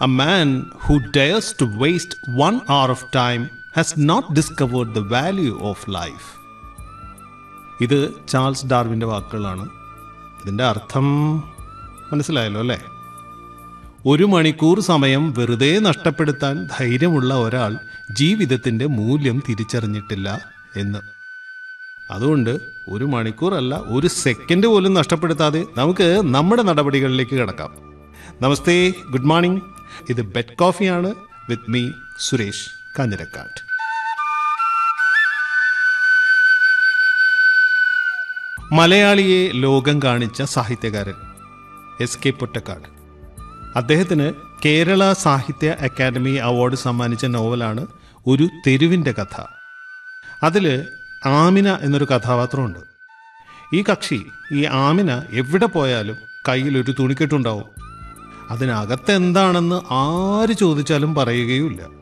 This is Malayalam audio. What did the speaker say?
A man who dares to waste one hour of time has not discovered the value of life. ഇത് ചാൾസ് ഡാർവിൻ്റെ വാക്കുകളാണ് ഇതിൻ്റെ അർത്ഥം മനസ്സിലായല്ലോ അല്ലേ ഒരു മണിക്കൂർ സമയം വെറുതെ നഷ്ടപ്പെടുത്താൻ ധൈര്യമുള്ള ഒരാൾ ജീവിതത്തിൻ്റെ മൂല്യം തിരിച്ചറിഞ്ഞിട്ടില്ല എന്ന് അതുകൊണ്ട് ഒരു മണിക്കൂറല്ല ഒരു സെക്കൻഡ് പോലും നഷ്ടപ്പെടുത്താതെ നമുക്ക് നമ്മുടെ നടപടികളിലേക്ക് കിടക്കാം നമസ്തേ ഗുഡ് മോർണിംഗ് ഇത് ബെറ്റ് കോഫിയാണ് വിത്ത് മീ സുരേഷ് കാഞ്ഞിരക്കാട്ട് മലയാളിയെ ലോകം കാണിച്ച സാഹിത്യകാരൻ എസ് കെ പൊറ്റക്കാട് അദ്ദേഹത്തിന് കേരള സാഹിത്യ അക്കാദമി അവാർഡ് സമ്മാനിച്ച നോവലാണ് ഒരു തെരുവിൻ്റെ കഥ അതിൽ ആമിന എന്നൊരു കഥാപാത്രമുണ്ട് ഈ കക്ഷി ഈ ആമിന എവിടെ പോയാലും കയ്യിൽ ഒരു തുണിക്കെട്ടുണ്ടാവും അതിനകത്ത് എന്താണെന്ന് ആര് ചോദിച്ചാലും പറയുകയുമില്ല